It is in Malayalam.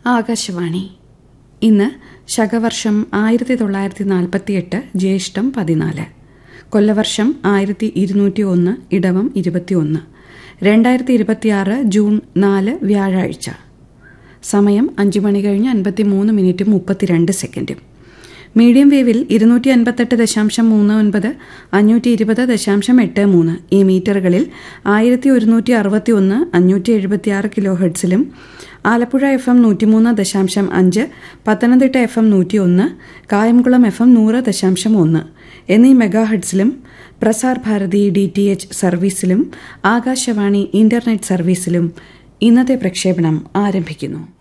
ആകാശവാണി ഇന്ന് ശകവർഷം ആയിരത്തി തൊള്ളായിരത്തി നാൽപ്പത്തിയെട്ട് ജ്യേഷ്ഠം പതിനാല് കൊല്ലവർഷം ആയിരത്തി ഇരുന്നൂറ്റി ഒന്ന് ഇടവം ഇരുപത്തിയൊന്ന് രണ്ടായിരത്തി ഇരുപത്തിയാറ് ജൂൺ നാല് വ്യാഴാഴ്ച സമയം അഞ്ച് മണി കഴിഞ്ഞ് അൻപത്തി മൂന്ന് മിനിറ്റും മുപ്പത്തിരണ്ട് സെക്കൻഡും മീഡിയം വേവിൽ ഇരുന്നൂറ്റി അൻപത്തെട്ട് ദശാംശം മൂന്ന് ഒൻപത് അഞ്ഞൂറ്റി ഇരുപത് ദശാംശം എട്ട് മൂന്ന് ഈ മീറ്ററുകളിൽ ആയിരത്തി ഒരുന്നൂറ്റി അറുപത്തി ഒന്ന് അഞ്ഞൂറ്റി എഴുപത്തിയാറ് കിലോ ഹെഡ്സിലും ആലപ്പുഴ എഫ് എം നൂറ്റിമൂന്ന് ദശാംശം അഞ്ച് പത്തനംതിട്ട എഫ് എം നൂറ്റി ഒന്ന് കായംകുളം എഫ് എം നൂറ് ദശാംശം ഒന്ന് എന്നീ മെഗാ ഹെഡ്സിലും Prasar Bharati D T H സർവീസിലും ആകാശവാണി ഇന്റർനെറ്റ് സർവീസിലും ഇന്നത്തെ പ്രക്ഷേപണം ആരംഭിക്കുന്നു